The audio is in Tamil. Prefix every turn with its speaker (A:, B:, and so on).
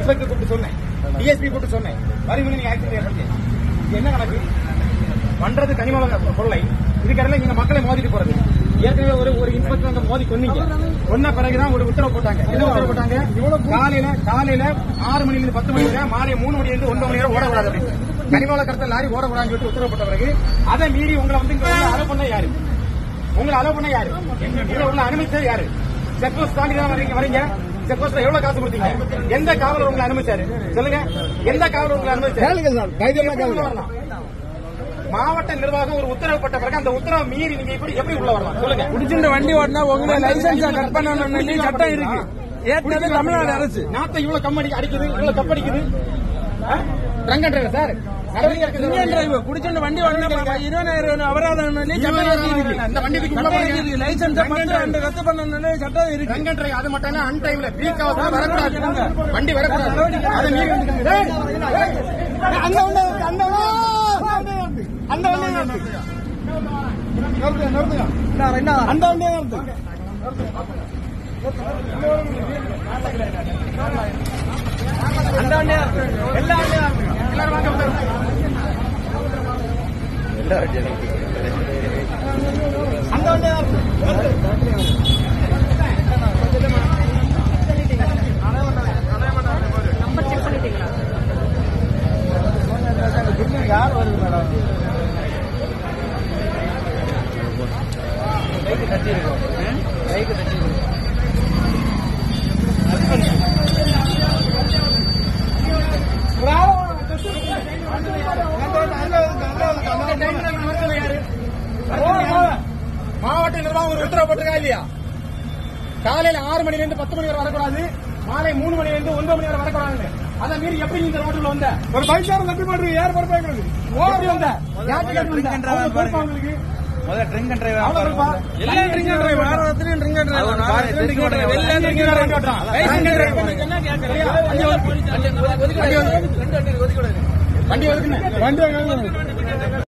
A: இன்ஸ்பெக்டர் கூப்பிட்டு சொன்னேன் டிஎஸ்பி கூப்பிட்டு சொன்னேன் வரிமணி நீங்க ஆக்சிடென்ட் ஏற்படுத்தி இது என்ன கணக்கு பண்றது கனிம கொள்ளை இதுக்கடையில நீங்க மக்களை மோதிட்டு போறது ஏற்கனவே ஒரு ஒரு இன்ஸ்பெக்டர் அங்க மோதி கொன்னீங்க கொன்ன பிறகுதான் ஒரு உத்தரவு போட்டாங்க என்ன உத்தரவு போட்டாங்க காலையில காலையில ஆறு மணில இருந்து பத்து மணி வரை மாலை மூணு மணி இருந்து ஒன்பது மணி வரை ஓடக்கூடாது அப்படின்னு கனிமவள கடத்த லாரி ஓடக்கூடாதுன்னு சொல்லிட்டு உத்தரவு போட்ட பிறகு அதை மீறி உங்களை வந்து இங்க வந்து அலோ பண்ண யாரு உங்களை அலோ பண்ண யாரு உங்களை உள்ள அனுமதிச்சது யாரு செக் போஸ்ட் தாண்டி தான் வரீங்க வரீங்க செக் போஸ்ட்ல எவ்வளவு காசு கொடுத்தீங்க எந்த காவலர் உங்களை அனுமதிச்சாரு சொல்லுங்க எந்த காவலர் உங்களை அனுமதிச்சாரு எப்படி உள்ள வரலாம்? மாவட்ட நிர்வாகம் ஒரு உத்தரவு போட்ட பிறகு அந்த உத்தரவை மீறி நீங்க இப்படி எப்படி உள்ள வரலாம் சொல்லுங்க
B: குடிச்சுட்டு வண்டி ஓட்டினா உங்களை லைசன்ஸ கட் பண்ணணும்னு சொல்லி சட்டம் இருக்கு ஏற்கனவே தமிழ்நாடு அரசு
A: நாட்டை இவ்வளவு கம் அடி அடிக்குது இவ்வளவு கப் அடிக்குது ட்ரங்க் அண்ட் டிரைவர் சார் நடவடிக்கை எடுக்குது.
B: இந்தியன் டிரைவர் குடிச்சுட்டு வண்டி ஓட்டினா இருபதாயிரம் அபராதம் சொல்லி சட்டம் இருக்கு
A: இந்த வண்டி தூக்கி உள்ள போடுங்க.
B: லைசன்ஸ் பத்து ரெண்டு ரத்து பண்ணணும்னு சட்டம் இருக்கு
A: ட்ரங்க் அண்ட் டிரைவ் அது மட்டும் இல்ல அன் டைம்ல பீக் அவர்ல வரக்கூடாது வண்டி வரக்கூடாது அதை மீறி வந்து- ஏய், ஏய், அந்த வண்டி இருக்கு, அந்த வண்டி அந்த வண்டி இருக்கு. நிறுத்துங்க, நிறுத்துங்க. அந்த வண்டி நிறுத்து அந்த வண்டியா இருக்கு. எல்லா வண்டியா இருக்கு. எல்லாரும் வாங்க உட்காருங்க. அந்த வண்டியா இருக்கு. யார் வருது மேடம் மாவட்ட நிர்வாகம் ஒரு உத்தரவு போட்டிருக்கா இல்லையா காலையில ஆறு மணில இருந்து பத்து மணி வரை வரக்கூடாது மாலை மூணு மணில இருந்து ஒன்பது மணி வரை வரக்கூடாது அதை மீறி எப்படி இந்த ரோட்டுல வந்த ஒரு பைசாரம் தப்பி பண்றீங்க யார் பொறுப்பாங்க ஓடி வந்த யார்கிட்ட கேட்டு வந்த? அவங்க பொறுப்பா உங்களுக்கு?
B: முதல்ல ட்ரிங்க் அண்ட்
A: அவ்வளவு பொறுப்பா?
B: எல்லாம் ட்ரிங்க் அண்ட் டிரைவ் வாரத்திலையும் ட்ரிங்க் அண்ட் டிரைவ் வாரத்திலையும் ட்ரிங்க் அண்ட் டிரைவ் எல்லாம் ட்ரிங்க் அண்ட் டிரைவ்
A: ஓட்டுறான்.
B: லைசன்ஸ் டிரைவ் என்ன கேக்குறீங்க வண்டி ஒதுக்கு.
A: வண்டி ஒதுக்கு. வண்டி ஒதுக்குன்னு.